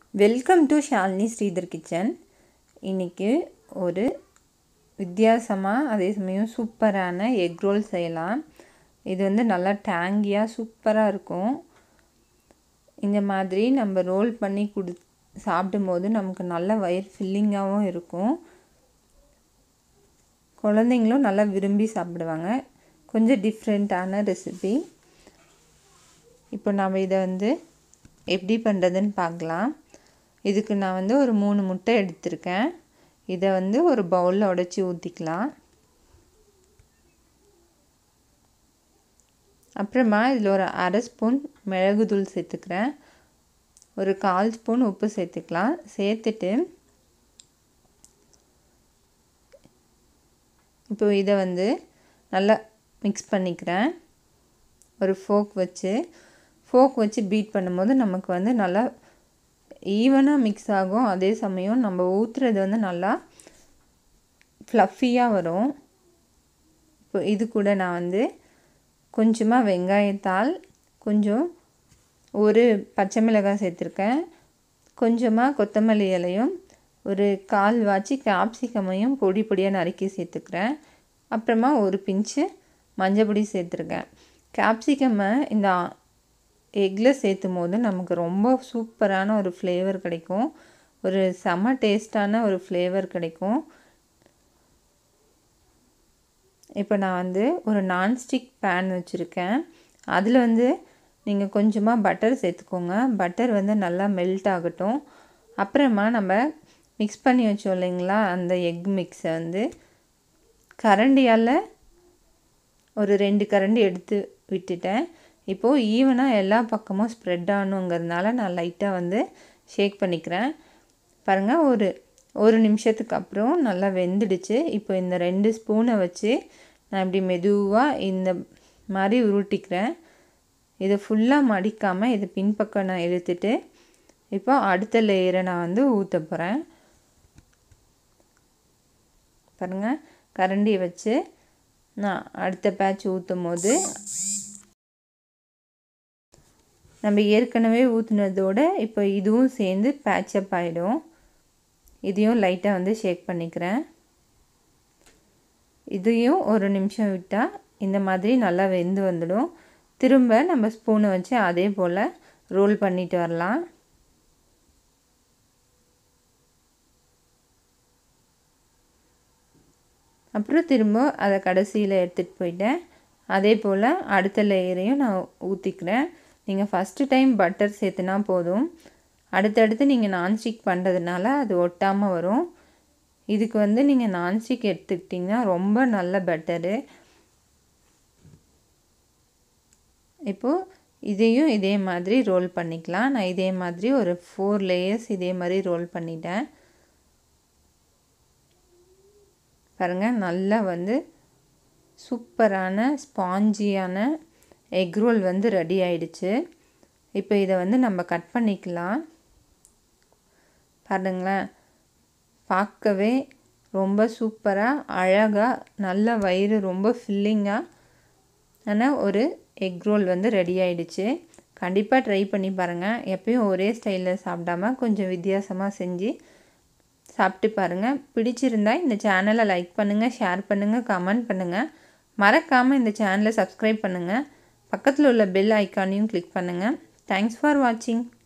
welcome to Shalini Sridhar kitchen இன்றைக்கி ஒரு வித்தியாசமாக அதே சமயம் சூப்பரான எக் ரோல் செய்யலாம் இது வந்து நல்லா டேங்கியாக சூப்பராக இருக்கும் இந்த மாதிரி நம்ம ரோல் பண்ணி கொடு சாப்பிடும்போது நமக்கு நல்ல வயிறு ஃபில்லிங்காகவும் இருக்கும் குழந்தைங்களும் நல்லா விரும்பி சாப்பிடுவாங்க கொஞ்சம் டிஃப்ரெண்ட்டான ரெசிபி இப்போ நம்ம இதை வந்து எப்படி பண்ணுறதுன்னு பார்க்கலாம் இதுக்கு நான் வந்து ஒரு மூணு முட்டை எடுத்திருக்கேன் இதை வந்து ஒரு பவுலில் உடச்சி ஊற்றிக்கலாம் அப்புறமா இதில் ஒரு அரை ஸ்பூன் மிளகுத்தூள் சேர்த்துக்கிறேன் ஒரு கால் ஸ்பூன் உப்பு சேர்த்துக்கலாம் சேர்த்துட்டு இப்போ இதை வந்து நல்லா மிக்ஸ் பண்ணிக்கிறேன் ஒரு ஃபோக் வச்சு ஃபோக் வச்சு பீட் பண்ணும்போது நமக்கு வந்து நல்லா ஈவனாக மிக்ஸ் ஆகும் அதே சமயம் நம்ம ஊற்றுறது வந்து நல்லா ஃப்ளஃபியாக வரும் இப்போ இது கூட நான் வந்து கொஞ்சமாக வெங்காயத்தால் கொஞ்சம் ஒரு பச்சை மிளகாய் சேர்த்துருக்கேன் கொஞ்சமாக கொத்தமல்லி இலையும் ஒரு கால் வாச்சி கேப்சிகமையும் பொடி பொடியாக நறுக்கி சேர்த்துக்கிறேன் அப்புறமா ஒரு பிஞ்சு மஞ்சள் பொடி சேர்த்துருக்கேன் கேப்சிகம்மை இந்த எக்கில் சேர்த்தும் போது நமக்கு ரொம்ப சூப்பரான ஒரு ஃப்ளேவர் கிடைக்கும் ஒரு செம டேஸ்டான ஒரு ஃப்ளேவர் கிடைக்கும் இப்போ நான் வந்து ஒரு நான்ஸ்டிக் பேன் வச்சுருக்கேன் அதில் வந்து நீங்கள் கொஞ்சமாக பட்டர் சேர்த்துக்கோங்க பட்டர் வந்து நல்லா மெல்ட் ஆகட்டும் அப்புறமா நம்ம மிக்ஸ் பண்ணி வச்சோம் இல்லைங்களா அந்த எக் மிக்ஸை வந்து கரண்டியால் ஒரு ரெண்டு கரண்டி எடுத்து விட்டுட்டேன் இப்போது ஈவனாக எல்லா பக்கமும் ஸ்ப்ரெட் ஆகணுங்கிறதுனால நான் லைட்டாக வந்து ஷேக் பண்ணிக்கிறேன் பாருங்கள் ஒரு ஒரு நிமிஷத்துக்கு அப்புறம் நல்லா வெந்துடுச்சு இப்போ இந்த ரெண்டு ஸ்பூனை வச்சு நான் இப்படி மெதுவாக இந்த மாதிரி உருட்டிக்கிறேன் இதை ஃபுல்லாக மடிக்காமல் இதை பின்பக்கம் நான் இழுத்துட்டு இப்போ அடுத்த லேயரை நான் வந்து ஊற்ற போகிறேன் பாருங்கள் கரண்டியை வச்சு நான் அடுத்த பேட்ச் ஊற்றும் போது நம்ம ஏற்கனவே ஊற்றுனதோட இப்போ இதுவும் சேர்ந்து பேட்சப் ஆகிடும் இதையும் லைட்டாக வந்து ஷேக் பண்ணிக்கிறேன் இதையும் ஒரு நிமிஷம் விட்டால் இந்த மாதிரி நல்லா வெந்து வந்துடும் திரும்ப நம்ம ஸ்பூனை வச்சு அதே போல் ரோல் பண்ணிட்டு வரலாம் அப்புறம் திரும்ப அதை கடைசியில் எடுத்துகிட்டு போயிட்டேன் அதே போல் அடுத்த லேயரையும் நான் ஊற்றிக்கிறேன் நீங்கள் ஃபஸ்ட்டு டைம் பட்டர் சேர்த்துனா போதும் அடுத்தடுத்து நீங்கள் நான்ஸ்டிக் பண்ணுறதுனால அது ஒட்டாமல் வரும் இதுக்கு வந்து நீங்கள் நான்ஸ்டிக் எடுத்துக்கிட்டிங்கன்னா ரொம்ப நல்ல பெட்டரு இப்போது இதையும் இதே மாதிரி ரோல் பண்ணிக்கலாம் நான் இதே மாதிரி ஒரு ஃபோர் லேயர்ஸ் இதே மாதிரி ரோல் பண்ணிட்டேன் பாருங்கள் நல்லா வந்து சூப்பரான ஸ்பாஞ்சியான எக் ரோல் வந்து ரெடி ஆயிடுச்சு இப்போ இதை வந்து நம்ம கட் பண்ணிக்கலாம் பாருங்களேன் பார்க்கவே ரொம்ப சூப்பராக அழகாக நல்ல வயிறு ரொம்ப ஃபில்லிங்காக ஆனால் ஒரு எக் ரோல் வந்து ரெடி ஆயிடுச்சு கண்டிப்பாக ட்ரை பண்ணி பாருங்கள் எப்பயும் ஒரே ஸ்டைலில் சாப்பிடாம கொஞ்சம் வித்தியாசமாக செஞ்சு சாப்பிட்டு பாருங்கள் பிடிச்சிருந்தா இந்த சேனலை லைக் பண்ணுங்கள் ஷேர் பண்ணுங்கள் கமெண்ட் பண்ணுங்கள் மறக்காமல் இந்த சேனலை சப்ஸ்கிரைப் பண்ணுங்கள் பக்கத்தில் உள்ள பெல் ஐக்கானையும் கிளிக் பண்ணுங்கள் தேங்க்ஸ் ஃபார் வாட்சிங்